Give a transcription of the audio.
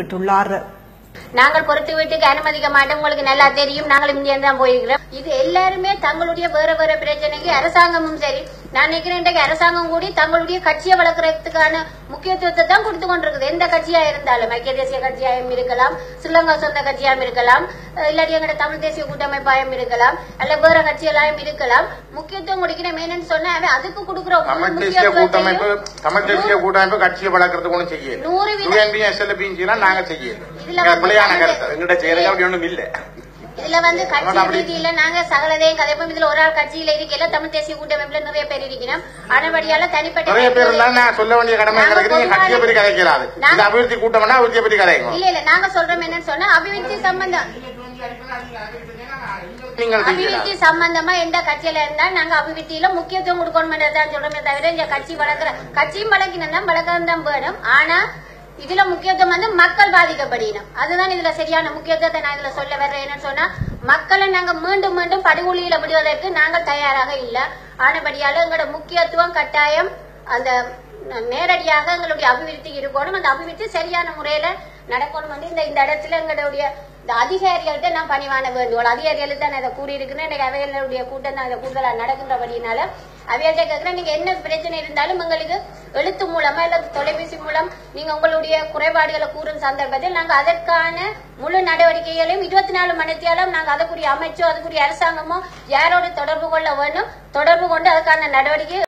குறிப்பிட்டுள்ளார் நாங்கள் பொறுத்து வீட்டுக்கு அனுமதிக்க மாட்டோம் உங்களுக்கு நல்லா தெரியும் நாங்களும் இந்தியா தான் போயிருக்கிறோம் இது எல்லாருமே தங்களுடைய வேற வேற பிரச்சனைக்கு அரசாங்கமும் சரி நான் நினைக்கிறேன் இன்றைக்கு அரசாங்கம் கூடி தங்களுடைய கட்சியை வளர்க்கறதுக்கான முக்கியத்துவத்தை தான் கொடுத்து கொண்டிருக்குது எந்த கட்சியா இருந்தாலும் ஐக்கிய தேசிய கட்சியாயும் இருக்கலாம் ஸ்ரீலங்கா சொந்த கட்சியாயும் இருக்கலாம் அஹ் இல்லாட்டி எங்கட தமிழ் தேசிய கூட்டமைப்பாயும் இருக்கலாம் அல்ல வேற கட்சியெல்லாம் இருக்கலாம் முக்கியத்துவம் கொடுக்கிறோம் என்னன்னு சொன்னா அவன் அதுக்கு கொடுக்குற முழு தமிழ் தேசிய கூட்டமைப்பு முக்கியத்துவத்தையும் தமிழ் தேசிய கூட்டமைப்பு கட்சியை வளர்க்கறதுக்கு ஒண்ணும் செய்யல நூறு வீத- யூஎன்பி எஸ்எல்பியும் செய்யலாம் நாங்க செய்யல இதுல இது வந்து பிள்ளையான நாங்க- கருத்து எங்கிட்ட செய்யறதுக்கு அப்படி ஒண்ணும் இல்ல இதுல வந்து கட்சி அதனால அப்படி- ரீதியில நாங்க சகலதையும் கதைப்போம் இதுல ஒரு ஆள் கட்சியில இருக்கல தமிழ் தேசிய கூட்டமைப்புல நிறைய பேர் இருக்கிறோம் ஆனபடியால தனிப்பட்ட நிறைய பேர் இருந்தாலும் நான் சொல்ல வேண்டிய கடமை நாங்க கிடக்குது நீங்க கட்சியை பத்தி கதைக்கிறாரு நாங்க- இந்த அபிவிருத்தி கூட்டம்னா அபிவிருத்தியை பத்தி கதைக்கணும் இல்ல இல்ல நாங்க சொல்றோம் என்னன்னு சொன்னா அபிவிருத்தி சம்பந்தம் நீங்கள் செய்யலாம் அபிவிருத்தி சம்பந்தமா எந்த கட்சியில இருந்தா நாங்க அபிவிருத்தியில முக்கியத்துவம் கொடுக்கணும் சொல்றோமே தவிர இந்த கட்சி வளர்க்கிற கட்சியும் வளர்க்கணும் வளர்க்கறது தான் வேணும் ஆனா இதுல முக்கியத்துவம் வந்து மக்கள் பாதிக்கப்படணும் அதுதான் இதுல சரியான முக்கியத்துவத்தை நான் இதுல சொல்ல வர்றேன் என்னன்னு சொன்னா மக்களை நாங்க மீண்டும் மீண்டும் படுகொலியில விடுவதற்கு நாங்கள் தயாராக இல்ல ஆனபடியால எங்களோட முக்கியத்துவம் கட்டாயம் அந்த நேரடியாக எங்களுடைய அபிவிருத்தி இருக்கணும் அந்த அபிவிருத்தி சரியான முறையில நடக்கணும் வந்து இந்த இந்த இடத்துல எங்களுடைய இந்த அதிகாரிகள்கிட்ட நான் பணிவான வேண்டுகோள் அதிகாரிகளுக்கு தான் நான் இதை கூறியிருக்கிறேன் இன்னைக்கு அவைகளுடைய கூட்டம் தான் இதை கூடுதலா நடக்கின்றபடினால அவைகள்ட்ட கேட்கிறேன் நீங்க என்ன பிரச்சனை இருந்தாலும் எங்களுக்கு எழுத்து மூலமா இல்ல தொலைபேசி மூலம் நீங்க உங்களுடைய குறைபாடுகளை கூறும் சந்தர்ப்பத்தில் நாங்க அதற்கான முழு நடவடிக்கைகளையும் இருபத்தி நாலு மணித்தியாலும் நாங்க அதுக்குரிய அமைச்சோ அதுக்குரிய அரசாங்கமோ யாரோடு தொடர்பு கொள்ள வேண்டும் தொடர்பு கொண்டு அதுக்கான நடவடிக்கை